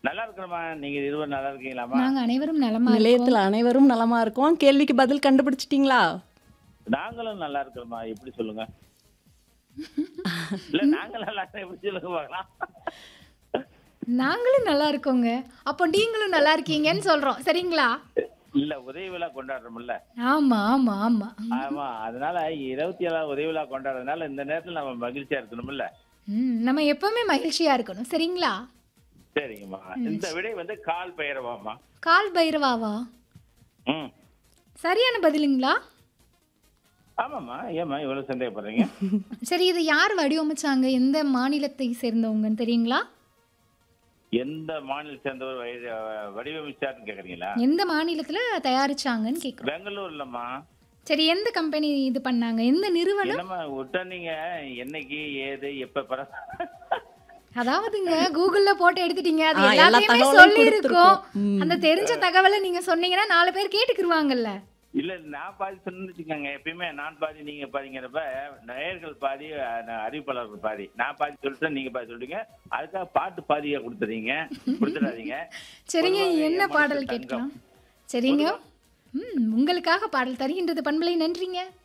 நல்லா இருக்கிறோமா நீங்க இருவர் நல்லா இருக்கீங்களாமா நாங்க அனைவரும் நலமா இருக்கோம் நிலையத்தில் அனைவரும் நலமா இருக்கோம் கேள்விக்கு பதில் கண்டுபிடிச்சிட்டீங்களா நாங்களும் நல்லா இருக்கிறோமா எப்படி சொல்லுங்க இல்ல நாங்க நல்லா இருக்கோம், எப்படி சொல்லுங்க பார்க்கலாம் நாங்களும் நல்லா இருக்கோங்க அப்போ நீங்களும் நல்லா இருக்கீங்கன்னு சொல்றோம் சரிங்களா இல்ல உதவி விழா கொண்டாடுறோம்ல ஆமா ஆமா ஆமா ஆமா அதனால இருபத்தி ஏழாவது உதவி விழா கொண்டாடுறதுனால இந்த நேரத்துல நம்ம மகிழ்ச்சியா இருக்கணும்ல ம் நம்ம எப்பவுமே மகிழ்ச்சியா இருக்கணும் சரிங்களா சரிங்கம்மா இந்த விடை வந்து கால் பெயரவாமா கால் பைரவாவா ம் சரியான பதிலுங்களா ஆமாம்மா ஏம்மா இவ்வளவு சந்தேகப்படுறீங்க சரி இதை யார் வடிவமைச்சாங்க எந்த மாநிலத்தை சேர்ந்தவங்கன்னு தெரியுங்களா எந்த மாநில சேர்ந்தவர் வயது- வடிவமைச்சாருன்னு கேக்குறீங்களா எந்த மாநிலத்துல தயாரிச்சாங்கன்னு கேக்குறோம் பெங்களூர்லம்மா சரி எந்த கம்பெனி இது பண்ணாங்க எந்த நிறுவனம் என்னம்மா விட்டா நீங்க என்னைக்கு ஏது எப்ப பர அதாவதுங்க கூகுள்ல போட்டு எடுத்துட்டீங்க அது ஆ, எல்லா எல்லாத்தையுமே தகவலும் சொல்லி இருக்கும் கொடுத்திருக்கோம். ம். அந்த தெரிஞ்ச தகவலை நீங்க சொன்னீங்கன்னா நாலு பேர் கேட்டுக்குருவாங்கல்ல இல்ல நான் பாதி சொன்னிச்சுக்கோங்க எப்பயுமே நான் பாதி நீங்க பாதிங்கிறப்ப நேயர்கள் பாதி அஹ், அறிவிப்பாளர்கள் பாதி நான் பாதி சொல்லிட்டேன் நீங்க பாதி சொல்றீங்க அதுக்காக பாட்டு பாதியா கொடுத்துறீங்க கொடுத்துடாதீங்க சரிங்க பொதுவாக என்ன என் பாடல் மனசு கேட்கலாம் தங்கம். சரிங்க ம் உங்களுக்காக பாடல் தருகின்றது பண்பலை நன்றிங்க